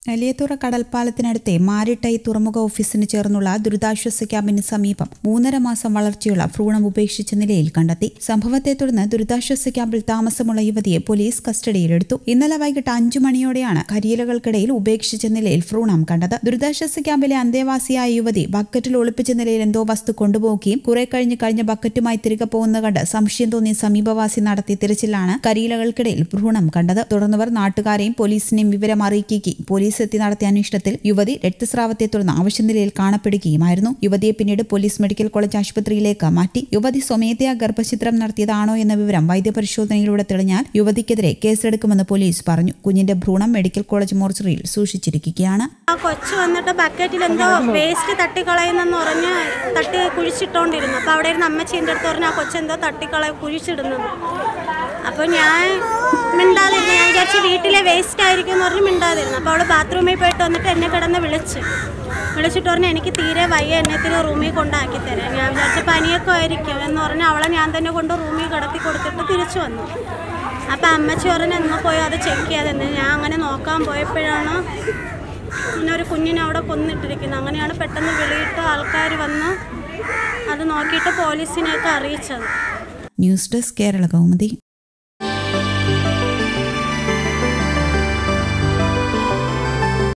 എലിയത്തുറ കടൽപ്പാലത്തിനടുത്തെ മാരിട്ടൈ തുറമുഖ ഓഫീസിന് ചേർന്നുള്ള ദുരിതാശ്വാസ ക്യാമ്പിന് സമീപം മൂന്നര മാസം വളർച്ചയുള്ള ഭ്രൂണം ഉപേക്ഷിച്ച നിലയിൽ കണ്ടെത്തി സംഭവത്തെ തുടർന്ന് ദുരിതാശ്വാസ ക്യാമ്പിൽ താമസമുള്ള യുവതിയെ പോലീസ് കസ്റ്റഡിയിലെടുത്തു ഇന്നലെ വൈകിട്ട് അഞ്ചു മണിയോടെയാണ് കരിയിലകൾക്കിടയിൽ ഉപേക്ഷിച്ച നിലയിൽ ഭ്രൂണം കണ്ടത് ദുരിതാശ്വാസ ക്യാമ്പിലെ അന്തേവാസിയായ യുവതി ബക്കറ്റിൽ ഒളിപ്പിച്ച നിലയിൽ എന്തോ വസ്തു കൊണ്ടുപോവുകയും കുറെ കഴിഞ്ഞ് കഴിഞ്ഞ ബക്കറ്റുമായി തിരികെ പോകുന്നത് കണ്ട് സംശയം തോന്നിയ സമീപവാസി നടത്തിയ തിരച്ചിലാണ് കരിയിലകൾക്കിടയിൽ ഭ്രൂണം കണ്ടത് തുടർന്നവർ നാട്ടുകാരെയും പോലീസിനെയും വിവരം അറിയിക്കുകയും പോലീസ് എത്തി നടത്തിയ അന്വേഷണത്തിൽ യുവതി രക്തസ്രാവത്തെ തുടർന്ന് ആവശ്യനിലയിൽ കാണപ്പെടുകയുമായിരുന്നു യുവതിയെ പിന്നീട് പോലീസ് മെഡിക്കൽ കോളേജ് ആശുപത്രിയിലേക്ക് മാറ്റി യുവതി സ്വമേധയാ ഗർഭചിത്രം നടത്തിയതാണോ എന്ന വിവരം വൈദ്യപരിശോധനയിലൂടെ തെളിഞ്ഞാൽ യുവതിക്കെതിരെ കേസെടുക്കുമെന്ന് പോലീസ് പറഞ്ഞു കുഞ്ഞിന്റെ ഭ്രൂണം മെഡിക്കൽ കോളേജ് മോർച്ചറിയിൽ സൂക്ഷിച്ചിരിക്കുകയാണ് ആ കൊച്ചു വന്നിട്ട് ബക്കറ്റിൽ എന്തോ വേസ്റ്റ് തട്ടിക്കളയുന്നെന്ന് പറഞ്ഞ് തട്ടി കുഴിച്ചിട്ടോണ്ടിരുന്നു അപ്പോൾ അവിടെ ഇരുന്ന് അമ്മച്ചി എൻ്റെ അടുത്ത് പറഞ്ഞു ആ കൊച്ചെന്തോ തട്ടിക്കള കുഴിച്ചിടുന്നു അപ്പോൾ ഞാൻ മിണ്ടാതിരുന്നു ഞാൻ വിചാരിച്ചു വീട്ടിലെ വേസ്റ്റ് ആയിരിക്കും എന്ന് പറഞ്ഞ് മിണ്ടാതിരുന്നു അപ്പോൾ അവൾ ബാത്റൂമിൽ പോയിട്ട് വന്നിട്ട് എന്നെ കിടന്ന് വിളിച്ച് വിളിച്ചിട്ട് പറഞ്ഞു എനിക്ക് തീരെ വയ്യ എന്നെ തിരി റൂമിൽ കൊണ്ടാക്കി തരാം ഞാൻ വിചാരിച്ച പനിയൊക്കെ ആയിരിക്കും എന്ന് പറഞ്ഞ് അവളെ ഞാൻ തന്നെ കൊണ്ട് റൂമിൽ കിടത്തി കൊടുത്തിട്ട് തിരിച്ചു വന്നു അപ്പം അമ്മച്ചി പറഞ്ഞു എന്നാൽ പോയി അത് ചെക്ക് ചെയ്യാതെന്ന് ഞാൻ അങ്ങനെ നോക്കാൻ പോയപ്പോഴാണ് പിന്നെ ഒരു കുഞ്ഞിനെ അവിടെ കൊന്നിട്ടിരിക്കുന്നത് അങ്ങനെയാണ് പെട്ടെന്ന് വിളിയിട്ട് ആൾക്കാർ വന്ന് അത് നോക്കിയിട്ട് പോലീസിനെയൊക്കെ അറിയിച്ചത് ന്യൂസ് ഡെസ്ക് കേരള കൗമുദി